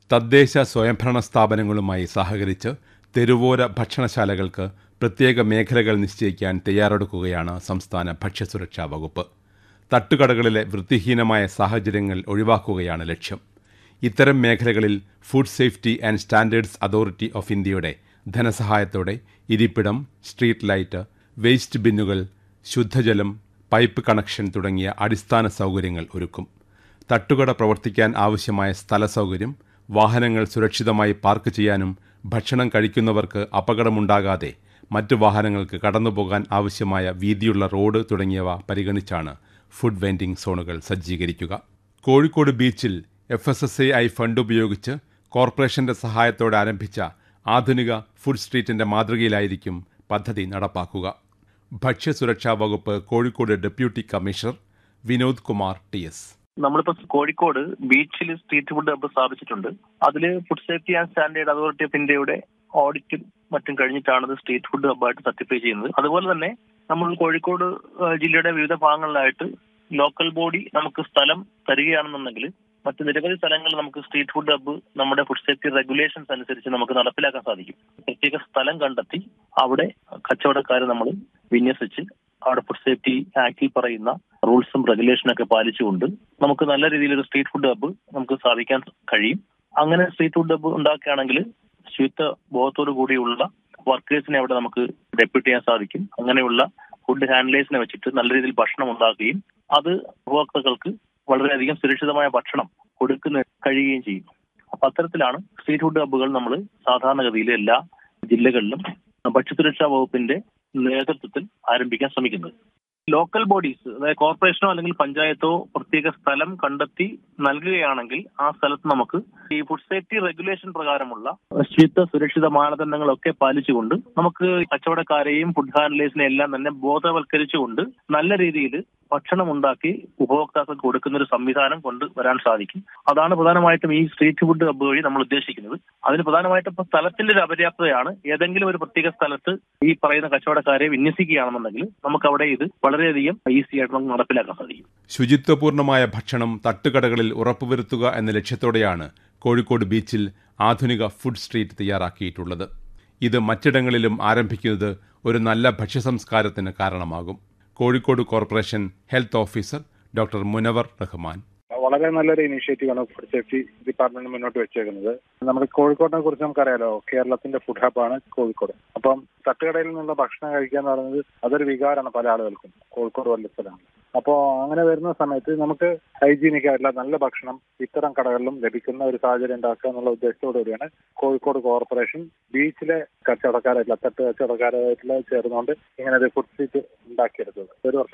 തദ്ദേശ സ്വയംഭരണ സ്ഥാപനങ്ങളുമായി സഹകരിച്ച് തെരുവോര ഭക്ഷണശാലകൾക്ക് പ്രത്യേക മേഖലകൾ നിശ്ചയിക്കാൻ തയ്യാറെടുക്കുകയാണ് സംസ്ഥാന ഭക്ഷ്യസുരക്ഷാ വകുപ്പ് തട്ടുകടകളിലെ വൃത്തിഹീനമായ സാഹചര്യങ്ങൾ ഒഴിവാക്കുകയാണ് ലക്ഷ്യം ഇത്തരം മേഖലകളിൽ food safety and standards authority of ഇന്ത്യയുടെ ധനസഹായത്തോടെ ഇരിപ്പിടം സ്ട്രീറ്റ് ലൈറ്റ് വേസ്റ്റ് ബിന്നുകൾ ശുദ്ധജലം പൈപ്പ് കണക്ഷൻ തുടങ്ങിയ അടിസ്ഥാന സൗകര്യങ്ങൾ ഒരുക്കും തട്ടുകട പ്രവർത്തിക്കാൻ ആവശ്യമായ സ്ഥല സൗകര്യം വാഹനങ്ങൾ സുരക്ഷിതമായി പാർക്ക് ചെയ്യാനും ഭക്ഷണം കഴിക്കുന്നവർക്ക് അപകടമുണ്ടാകാതെ മറ്റു വാഹനങ്ങൾക്ക് കടന്നുപോകാൻ ആവശ്യമായ വീതിയുള്ള റോഡ് തുടങ്ങിയവ പരിഗണിച്ചാണ് ഫുഡ് വെൻഡിംഗ് സോണുകൾ സജ്ജീകരിക്കുക കോഴിക്കോട് ബീച്ചിൽ F S S A I fund ഉപയോഗിച്ച് കോർപ്പറേഷന്റെ സഹായത്തോടെ ആരംഭിച്ച ആധുനിക ഫുഡ് സ്ട്രീറ്റിന്റെ മാതൃകയിലായിരിക്കും പദ്ധതി നടപ്പാക്കുക ഭക്ഷ്യസുരക്ഷാ വകുപ്പ് Kozhikode deputy commissioner Vinod Kumar T S നമ്മളിപ്പോ കോഴിക്കോട് ബീച്ചിൽ സ്ട്രീറ്റ് ഫുഡ് ഹബ്ബ് സ്ഥാപിച്ചിട്ടുണ്ട് അതില് food safety and standard authority of ഇന്ത്യയുടെ ഓഡിറ്റും മറ്റും കഴിഞ്ഞിട്ടാണ് ഇത് സ്ട്രീറ്റ് ഫുഡ് ഹബ്ബായിട്ട് സർട്ടിഫൈ ചെയ്യുന്നത് അതുപോലെ തന്നെ നമ്മൾ കോഴിക്കോട് ഏഹ്, ജില്ലയുടെ വിവിധ ഭാഗങ്ങളിലായിട്ട് ലോക്കൽ ബോഡി നമുക്ക് സ്ഥലം തരികയാണെന്നുണ്ടെങ്കിൽ മറ്റ് നിരവധി സ്ഥലങ്ങളിൽ നമുക്ക് സ്ട്രീറ്റ് ഫുഡ് ഹബ്ബ് നമ്മുടെ ഫുഡ് സേഫ്റ്റി റെഗുലേഷൻസ് അനുസരിച്ച് നമുക്ക് നടപ്പിലാക്കാൻ സാധിക്കും പ്രത്യേക സ്ഥലം കണ്ടെത്തി അവിടെ കച്ചവടക്കാരെ നമ്മൾ വിന്യസിച്ച് അവിടെ ഫുഡ് സേഫ്റ്റി ആക്ടിൽ പറയുന്ന റൂൾസും റെഗുലേഷനും ഒക്കെ പാലിച്ചുകൊണ്ട് നമുക്ക് നല്ല രീതിയിൽ ഒരു സ്ട്രീറ്റ് ഫുഡ് ഹബ്ബ് നമുക്ക് സ്ഥാപിക്കാൻ കഴിയും അങ്ങനെ സ്ട്രീറ്റ് ഫുഡ് ഹബ്ബ് ഉണ്ടാക്കുകയാണെങ്കിൽ ശുദ്ധ ബോധത്തോടു കൂടിയുള്ള വർക്കേഴ്സിനെ അവിടെ നമുക്ക് ഡെപ്യൂട്ട് ചെയ്യാൻ സാധിക്കും അങ്ങനെയുള്ള ഫുഡ് ഹാൻഡ്ലേഴ്സിനെ വെച്ചിട്ട് നല്ല രീതിയിൽ ഭക്ഷണം ഉണ്ടാക്കുകയും അത് ഉപഭോക്താക്കൾക്ക് വളരെയധികം സുരക്ഷിതമായ ഭക്ഷണം കൊടുക്കുന്ന കഴിയുകയും ചെയ്യും അപ്പൊ അത്തരത്തിലാണ് സ്ട്രീറ്റ് ഫുഡ് ഹബ്ബുകൾ നമ്മൾ സാധാരണഗതിയിൽ എല്ലാ ജില്ലകളിലും ഭക്ഷ്യസുരക്ഷാ വകുപ്പിന്റെ നേതൃത്വത്തിൽ ആരംഭിക്കാൻ ശ്രമിക്കുന്നത് ലോക്കൽ ബോഡീസ് അതായത് കോർപ്പറേഷനോ അല്ലെങ്കിൽ പഞ്ചായത്തോ പ്രത്യേക സ്ഥലം കണ്ടെത്തി നൽകുകയാണെങ്കിൽ ആ സ്ഥലത്ത് നമുക്ക് ഈ ഫുഡ് സേഫ്റ്റി റെഗുലേഷൻ പ്രകാരമുള്ള ശുദ്ധ സുരക്ഷിത മാനദണ്ഡങ്ങളൊക്കെ പാലിച്ചുകൊണ്ട് നമുക്ക് കച്ചവടക്കാരെയും ഫുഡ് ഹാൻഡ്ലേഴ്സിനെ എല്ലാം തന്നെ ബോധവൽക്കരിച്ചുകൊണ്ട് നല്ല രീതിയിൽ ഭക്ഷണം ഉണ്ടാക്കി ഉപഭോക്താക്കൾക്ക് കൊടുക്കുന്ന ഒരു സംവിധാനം കൊണ്ട് വരാൻ സാധിക്കും അതാണ് പ്രധാനമായിട്ടും ഈ സ്ട്രീറ്റ് ഫുഡ് ഹബ്ബ് വഴി നമ്മൾ ഉദ്ദേശിക്കുന്നത് അതിന് പ്രധാനമായിട്ടും ഇപ്പൊ സ്ഥലത്തിന്റെ ഒരു അപര്യാപ്തതയാണ് ഏതെങ്കിലും ഒരു പ്രത്യേക സ്ഥലത്ത് ഈ പറയുന്ന കച്ചവടക്കാരെ വിന്യസിക്കുകയാണെന്നുണ്ടെങ്കിൽ നമുക്ക് അവിടെ ഇത് വളരെയധികം ഈസി ആയിട്ട് നമുക്ക് നടപ്പിലാക്കാൻ സാധിക്കും ശുചിത്വപൂർണമായ ഭക്ഷണം തട്ടുകടകളിൽ ഉറപ്പുവരുത്തുക എന്ന ലക്ഷ്യത്തോടെയാണ് കോഴിക്കോട് ബീച്ചിൽ ആധുനിക ഫുഡ് സ്ട്രീറ്റ് തയ്യാറാക്കിയിട്ടുള്ളത് ഇത് മറ്റിടങ്ങളിലും ആരംഭിക്കുന്നത് ഒരു നല്ല ഭക്ഷ്യസംസ്കാരത്തിന് കാരണമാകും Kozhikode corporation health officer doctor Munavar Rahman വളരെ നല്ലൊരു ഇനീഷ്യേറ്റീവാണ് ഫുഡ് സേഫ്റ്റി ഡിപ്പാർട്ട്മെന്റ് മുന്നോട്ട് വെച്ചേക്കുന്നത് നമ്മുടെ കോഴിക്കോടിനെ കുറിച്ച് നമുക്കറിയാലോ കേരളത്തിന്റെ ഫുഡ് ഹബ്ബാണ് കോഴിക്കോട് അപ്പം തട്ടുകടയിൽ നിന്നുള്ള ഭക്ഷണം കഴിക്കുക എന്ന് പറയുന്നത് അതൊരു വികാരമാണ് പല ആളുകൾക്കും കോഴിക്കോട് വലിയ സ്ഥലമാണ് അപ്പോൾ അങ്ങനെ വരുന്ന സമയത്ത് നമുക്ക് ഹൈജീനിക് ആയിട്ടുള്ള നല്ല ഭക്ഷണം ഇത്തരം കടകളിലും ലഭിക്കുന്ന ഒരു സാഹചര്യം ഉണ്ടാക്കുക എന്നുള്ള ഉദ്ദേശത്തോടു കൂടിയാണ് കോഴിക്കോട് കോർപ്പറേഷൻ ബീച്ചിലെ കച്ചവടക്കാരായിട്ടുള്ള തട്ട് കച്ചവടക്കാരായിട്ടുള്ള ചേർന്നുകൊണ്ട് ഇങ്ങനെ ഒരു ഫുഡ് സ്ട്രീറ്റ് ഉണ്ടാക്കിയെടുത്തത് ഒരു വർഷം